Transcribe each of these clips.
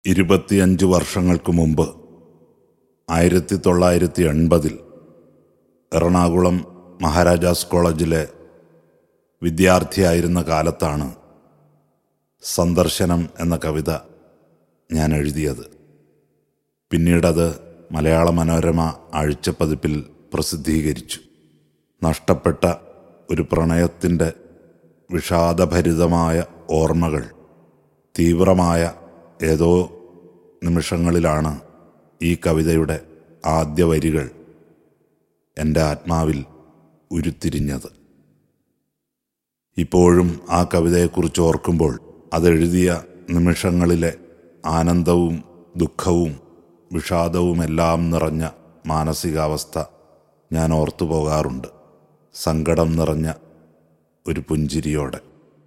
ഇരുപത്തിയഞ്ച് വർഷങ്ങൾക്ക് മുമ്പ് ആയിരത്തി തൊള്ളായിരത്തി എൺപതിൽ എറണാകുളം മഹാരാജാസ് കോളേജിലെ വിദ്യാർത്ഥിയായിരുന്ന കാലത്താണ് സന്ദർശനം എന്ന കവിത ഞാൻ എഴുതിയത് പിന്നീടത് മലയാള മനോരമ ആഴ്ചപ്പതിപ്പിൽ പ്രസിദ്ധീകരിച്ചു നഷ്ടപ്പെട്ട ഒരു പ്രണയത്തിൻ്റെ വിഷാദഭരിതമായ ഓർമ്മകൾ തീവ്രമായ ഏതോ നിമിഷങ്ങളിലാണ് ഈ കവിതയുടെ ആദ്യ വരികൾ എൻ്റെ ആത്മാവിൽ ഉരുത്തിരിഞ്ഞത് ഇപ്പോഴും ആ കവിതയെക്കുറിച്ച് ഓർക്കുമ്പോൾ അതെഴുതിയ നിമിഷങ്ങളിലെ ആനന്ദവും ദുഃഖവും വിഷാദവുമെല്ലാം നിറഞ്ഞ മാനസികാവസ്ഥ ഞാൻ ഓർത്തു പോകാറുണ്ട് സങ്കടം നിറഞ്ഞ ഒരു പുഞ്ചിരിയോടെ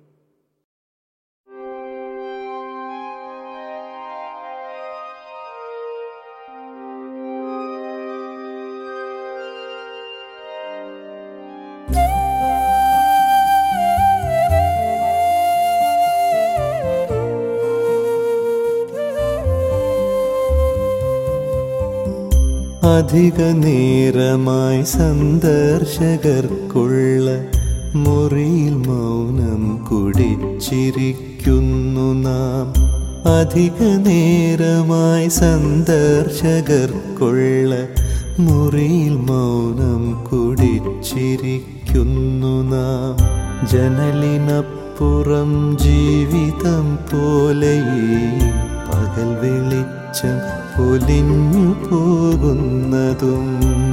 അധിക നേരമായി സന്ദർശകർക്കുള്ള മുറിയിൽ മൗനം കുടിച്ചിരിക്കുന്നു നാം അധിക നേരമായി സന്ദർശകർക്കുള്ള മുറിയിൽ മൗനം കുടിച്ചിരിക്കുന്നു നാം ജനലിനപ്പുറം ജീവിതം പോലെ ഈ പകൽ വെളിച്ചം പൊലിഞ്ഞു പോകുന്നതും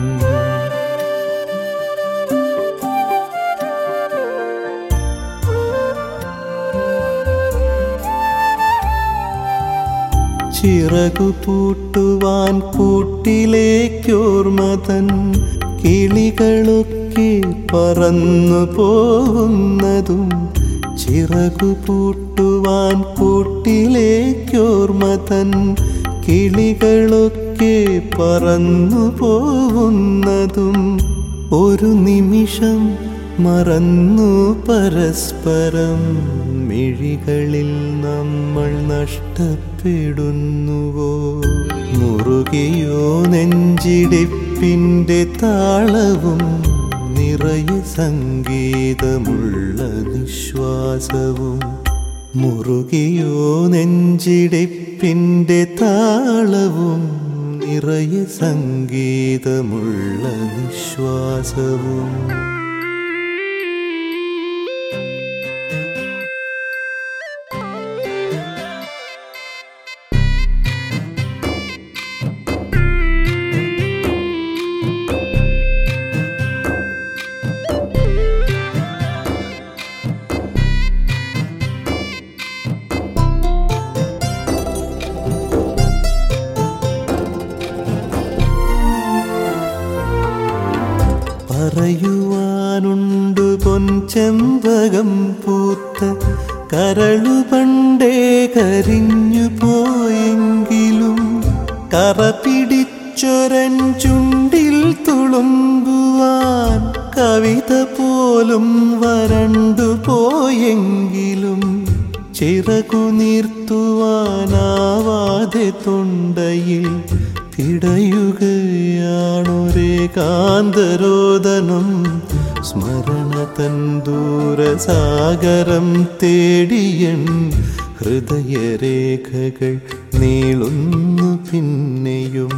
ചിറകു പൂട്ടുവാൻ കൂട്ടിലേക്കോർമതൻ കിളികളൊക്കെ പറന്നു പോകുന്നതും ചിറകു പൂട്ടുവാൻ കൂട്ടിലേക്കോർമതൻ കിളികളൊക്കെ പറന്നു പോകുന്നതും ഒരു നിമിഷം മറന്നു പരസ്പരം മിഴികളിൽ നമ്മൾ നഷ്ടപ്പെടുന്നുവോ മുറുകിയോ നെഞ്ചിടിപ്പിൻ്റെ താളവും നിറയെ സംഗീതമുള്ള നിശ്വാസവും മുറുകിയോ നെഞ്ചിടിപ്പിൻ്റെ താളവും നിറയെ സംഗീതമുള്ള നിശ്വാസവും പറയുവാനുണ്ട് പൊൻചെമ്പകം പൂത്ത കരളു പണ്ടേ കരിഞ്ഞു പോയെങ്കിലും കറ പിടിച്ചൊരൻ ചുണ്ടിൽ തുളുമ്പുവാൻ കവിത പോലും വരണ്ടു പോയെങ്കിലും ചിറകു നീർത്തുവാനാവാതെ തൊണ്ടയിൽ പിടയുകയാണൊരേ കാന്തരോദനം സ്മരണ തൻ ദൂരസാഗരം തേടിയൻ ഹൃദയരേഖകൾ നീളുന്നു പിന്നെയും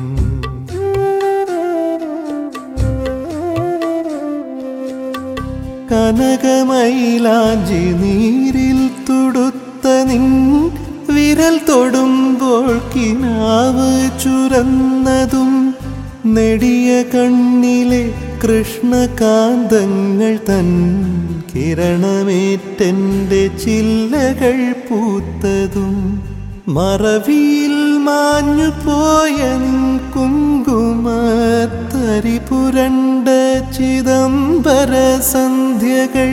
കനകമൈലാഞ്ചി നീരിൽ തുടുത്ത നിൻ വിരൽ തൊടുമ്പോൾ കിനാവ് ചുരന്നതും നെടിയ കണ്ണിലെ കൃഷ്ണകാന്തങ്ങൾ തൻ കിരണമേറ്റെൻ്റെ ചില്ലകൾ പൂത്തതും മറവിയിൽ മാഞ്ഞു പോയ കുങ്കുമത്തരി പുരണ്ട ചിദംബര സന്ധ്യകൾ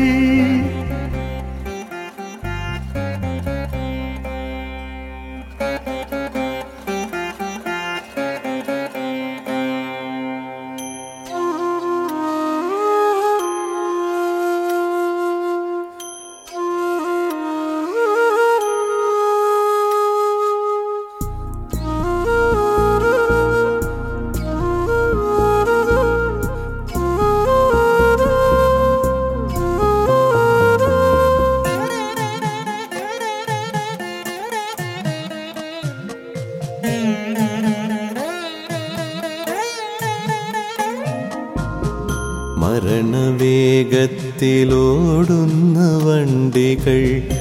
മരണവേഗത്തിലോടുന്ന വണ്ടികൾ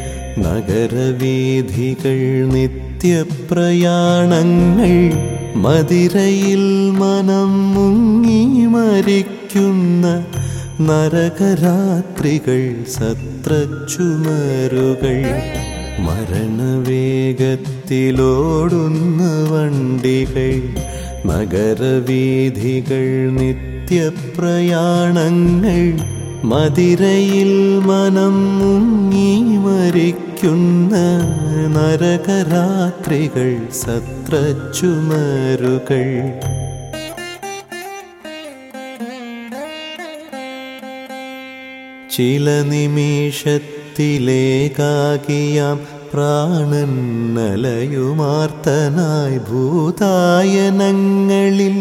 നഗരവീഥികൾ നിത്യപ്രയാണങ്ങൾ മതിരയിൽ മനം മുങ്ങി മരിക്കുന്ന നരകരാത്രികൾ സത്രച്ചുമരുകൾ മരണവേഗത്തിലോടുന്ന വണ്ടികൾ നഗരവീഥികൾ നിത്യപ്രയാണങ്ങൾ മതിരയിൽ മനം മുങ്ങി മരിക്കുന്ന നരകരാത്രികൾ സത്രച്ചുമരുകൾ ചില നിമിഷത്തിലേകാകിയാം പ്രാണൻ നലയുമാർത്തനായി ഭൂതായനങ്ങളിൽ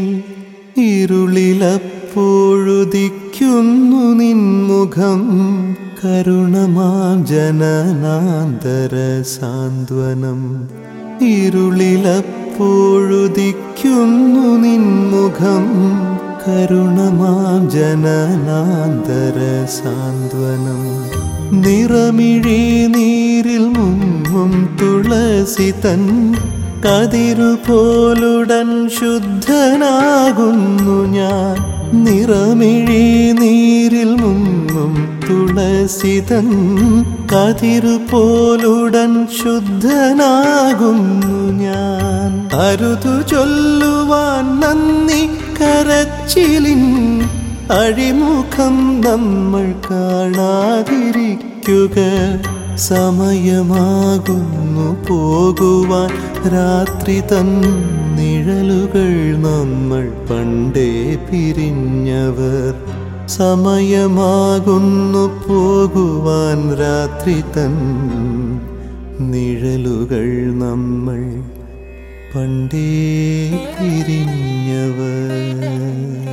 ഇരുളിലപ്പോഴുദിക്കുന്നു നിൻമുഖം കരുണമാം ജനനാന്തര സാന്ത്വനം ഇരുളിലപ്പോഴുദിക്കുന്നു നിൻമുഖം കരുണമാം ജനനാന്തര സാന്ത്വനം നിറമിഴി നീരിൽ മുങ്ങും തുളസി തൻ കതിരുപോലുടൻ ശുദ്ധനാകുന്നു ഞാൻ നിറമിഴി നീരിൽ മുങ്ങും തുളസിതൻ കതിരുപോലുടൻ ശുദ്ധനാകുന്നു ഞാൻ അരുതു ചൊല്ലുവാൻ നന്ദി കരച്ചിലിൻ അഴിമുഖം നമ്മൾ കാണാതിരിക്കുക സമയമാകുന്നു പോകുവാൻ രാത്രി തൻ നിഴലുകൾ നമ്മൾ പണ്ടേ പിരിഞ്ഞവർ സമയമാകുന്നു പോകുവാൻ രാത്രി തൻ നിഴലുകൾ നമ്മൾ പണ്ടേ പിരിഞ്ഞവർ